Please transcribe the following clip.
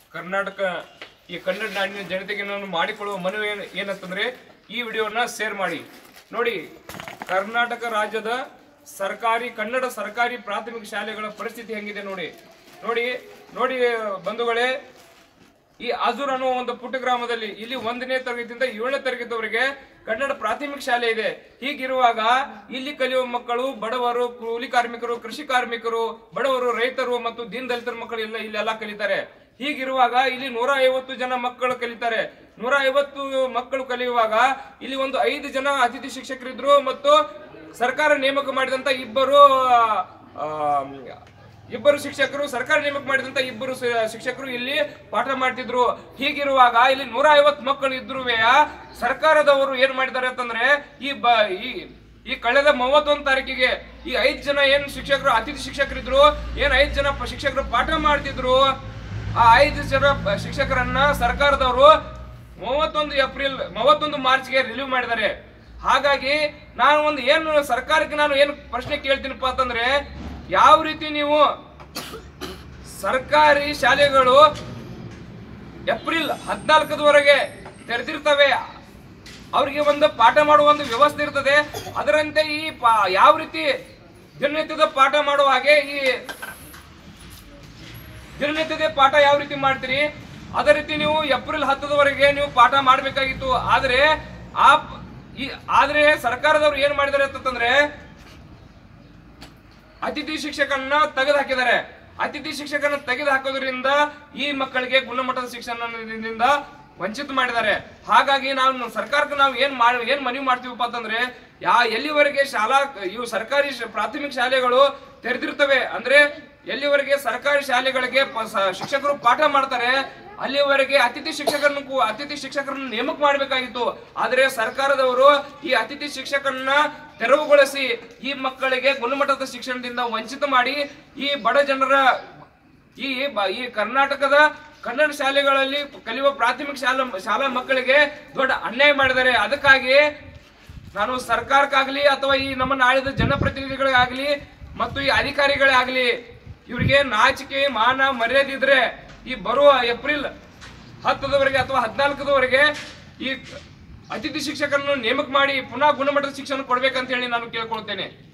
ಕರ್ನಾಟಕ ಈ ಕನ್ನಡ ನಾಡಿನ ಜನತೆಗೆ ನಾನು ಮಾಡಿಕೊಳ್ಳುವ ಮನವಿ ಏನ್ ಏನಂತಂದ್ರೆ ಈ ವಿಡಿಯೋನ ಶೇರ್ ಮಾಡಿ ನೋಡಿ ಕರ್ನಾಟಕ ರಾಜ್ಯದ ಸರ್ಕಾರಿ ಕನ್ನಡ ಸರ್ಕಾರಿ ಪ್ರಾಥಮಿಕ ಶಾಲೆಗಳ ಪರಿಸ್ಥಿತಿ ಹೆಂಗಿದೆ ನೋಡಿ ನೋಡಿ ನೋಡಿ ಬಂಧುಗಳೇ ಈ ಆಜೂರ್ ಅನ್ನುವ ಒಂದು ಪುಟ್ಟ ಗ್ರಾಮದಲ್ಲಿ ಇಲ್ಲಿ ಒಂದನೇ ತರಗತಿಯಿಂದ ಏಳನೇ ತರಗತಿವರೆಗೆ ಕನ್ನಡ ಪ್ರಾಥಮಿಕ ಶಾಲೆ ಇದೆ ಹೀಗಿರುವಾಗ ಇಲ್ಲಿ ಕಲಿಯುವ ಮಕ್ಕಳು ಬಡವರು ಕೂಲಿ ಕಾರ್ಮಿಕರು ಕೃಷಿ ಕಾರ್ಮಿಕರು ಬಡವರು ರೈತರು ಮತ್ತು ದೀನ ದಲಿತರ ಮಕ್ಕಳು ಎಲ್ಲ ಇಲ್ಲೆಲ್ಲ ಕಲಿತಾರೆ ಹೀಗಿರುವಾಗ ಇಲ್ಲಿ ನೂರ ಐವತ್ತು ಜನ ಮಕ್ಕಳು ಕಲಿತಾರೆ ನೂರ ಐವತ್ತು ಮಕ್ಕಳು ಕಲಿಯುವಾಗ ಇಲ್ಲಿ ಒಂದು ಐದು ಜನ ಅತಿಥಿ ಶಿಕ್ಷಕರಿದ್ರು ಮತ್ತು ಸರ್ಕಾರ ನೇಮಕ ಮಾಡಿದಂತ ಇಬ್ಬರು ಆ, ಇಬ್ಬರು ಶಿಕ್ಷಕರು ಸರ್ಕಾರ ನೇಮಕ ಮಾಡಿದಂತ ಇಬ್ಬರು ಸ- ಶಿಕ್ಷಕರು ಇಲ್ಲಿ ಪಾಠ ಮಾಡ್ತಿದ್ರು ಹೀಗಿರುವಾಗ ಇಲ್ಲಿ ನೂರ ಐವತ್ತು ಮಕ್ಕಳು ಇದ್ರು ಸರ್ಕಾರದವರು ಏನ್ ಮಾಡಿದ್ದಾರೆ ಅಂತಂದ್ರೆ ಈ ಬ ಈ ಈ ಕಳೆದ ಮೂವತ್ತೊಂದು ತಾರೀಕಿಗೆ ಈ ಐದ್ ಜನ ಏನ್ ಶಿಕ್ಷಕರು ಅತಿಥಿ ಶಿಕ್ಷಕರಿದ್ರು ಏನ್ ಐದ್ ಜನ ಪ- ಶಿಕ್ಷಕರು ಪಾಠ ಮಾಡ್ತಿದ್ರು ಆ ಐದು ಜನ ಪ- ಶಿಕ್ಷಕರನ್ನ ಸರ್ಕಾರದವರು ಮೂವತ್ತೊಂದು ಏಪ್ರಿಲ್ ಮೂವತ್ತೊಂದು ಮಾರ್ಚ್ಗೆ ರಿಲೀವ್ ಮಾಡಿದ್ದಾರೆ ಹಾಗಾಗಿ ನಾನು ಒಂದು ಏನು ಸರ್ಕಾರಕ್ಕೆ ನಾನು ಏನು ಪ್ರಶ್ನೆ ಕೇಳ್ತೀನಪ್ಪ ಅಂತಂದ್ರೆ ಯಾವ ರೀತಿ ನೀವು ಸರ್ಕಾರಿ ಶಾಲೆಗಳು ಏಪ್ರಿಲ್ ಹದಿನಾಲ್ಕದವರೆಗೆ ತೆರೆದಿರ್ತವೆ ಅವರಿಗೆ ಒಂದು ಪಾಠ ಮಾಡುವ ಒಂದು ವ್ಯವಸ್ಥೆ ಇರ್ತದೆ ಅದರಂತೆ ಈ ಪಾ- ಯಾವ ರೀತಿ ದಿನನಿತ್ಯದ ಪಾಠ ಮಾಡುವ ಹಾಗೆ ಈ ದಿನನಿತ್ಯದ ಪಾಠ ಯಾವ ರೀತಿ ಮಾಡ್ತೀರಿ ಅದೇ ರೀತಿ ನೀವು ಏಪ್ರಿಲ್ ಹತ್ತದವರೆಗೆ ನೀವು ಪಾಠ ಮಾಡಬೇಕಾಗಿತ್ತು ಆದ್ರೆ ಆ ಪ- ಈ ಆದ್ರೆ ಸರ್ಕಾರದವರು ಏನ್ ಮಾಡಿದ್ದಾರೆ ಅಂತಂದ್ರೆ ಅತಿಥಿ ಶಿಕ್ಷಕನ್ನ ತೆಗೆದು ಹಾಕಿದ್ದಾರೆ ಅತಿಥಿ ಶಿಕ್ಷಕನ ತೆಗೆದು ಹಾಕೋದ್ರಿಂದ ಈ ಮಕ್ಕಳಿಗೆ ಗುಣಮಟ್ಟದ ಶಿಕ್ಷಣದಿಂದ ವಂಚಿತ ಮಾಡಿದ್ದಾರೆ ಹಾಗಾಗಿ ನಾವು ಸರ್ಕಾರಕ್ಕೆ ನಾವು ಏನ್ ಮಾಡಿ ಏನ್ ಮನವಿ ಮಾಡ್ತೀವಪ್ಪ ಅಂತಂದ್ರೆ ಯಾ ಎಲ್ಲಿವರೆಗೆ ಶಾಲಾ ಇವು ಸರ್ಕಾರಿ ಶ- ಪ್ರಾಥಮಿಕ ಶಾಲೆಗಳು ತೆರೆದಿರ್ತವೆ ಅಂದ್ರೆ ಎಲ್ಲಿವರೆಗೆ ಸರ್ಕಾರಿ ಶಾಲೆಗಳಿಗೆ ಪ- ಸ- ಶಿಕ್ಷಕರು ಪಾಠ ಮಾಡ್ತಾರೆ ಅಲ್ಲಿವರೆಗೆ ಅತಿಥಿ ಶಿಕ್ಷಕರನ್ನು ಕೂ- ಅತಿಥಿ ಶಿಕ್ಷಕರನ್ನು ನೇಮಕ ಮಾಡಬೇಕಾಗಿತ್ತು ಆದರೆ ಸರ್ಕಾರದವರು ಈ ಅತಿಥಿ ಶಿಕ್ಷಕರನ್ನ ತೆರವುಗೊಳಿಸಿ ಈ ಮಕ್ಕಳಿಗೆ ಗುಣಮಟ್ಟದ ಶಿಕ್ಷಣದಿಂದ ವಂಚಿತ ಮಾಡಿ ಈ ಬಡ ಜನರ ಈ ಬ- ಈ ಕರ್ನಾಟಕದ ಕನ್ನಡ ಶಾಲೆಗಳಲ್ಲಿ ಕಲಿಯುವ ಪ್ರಾಥಮಿಕ ಶಾಲಾ ಶಾಲಾ ಮಕ್ಕಳಿಗೆ ದೊಡ್ಡ ಅನ್ಯಾಯ ಮಾಡಿದ್ದಾರೆ ಅದಕ್ಕಾಗಿ ನಾನು ಸರ್ಕಾರಕ್ಕಾಗ್ಲಿ ಅಥವಾ ಈ ನಮ್ಮ ನಾಳಿದ ಜನಪ್ರತಿನಿಧಿಗಳಿಗಾಗ್ಲಿ ಮತ್ತು ಈ ಅಧಿಕಾರಿಗಳಾಗ್ಲಿ ಇವರಿಗೆ ನಾಚಿಕೆ ಮಾನ ಮರ್ಯಾದೆ ಇದ್ರೆ ಈ ಬರುವ ಏಪ್ರಿಲ್ ಹತ್ತದವರೆಗೆ ಅಥವಾ ಹದಿನಾಲ್ಕದವರೆಗೆ ಈ ಅತಿಥಿ ಶಿಕ್ಷಕರನ್ನು ನೇಮಕ ಮಾಡಿ ಪುನಃ ಗುಣಮಟ್ಟದ ಶಿಕ್ಷಣ ಕೊಡ್ಬೇಕಂತ ಹೇಳಿ ನಾನು ಕೇಳ್ಕೊಳ್ತೇನೆ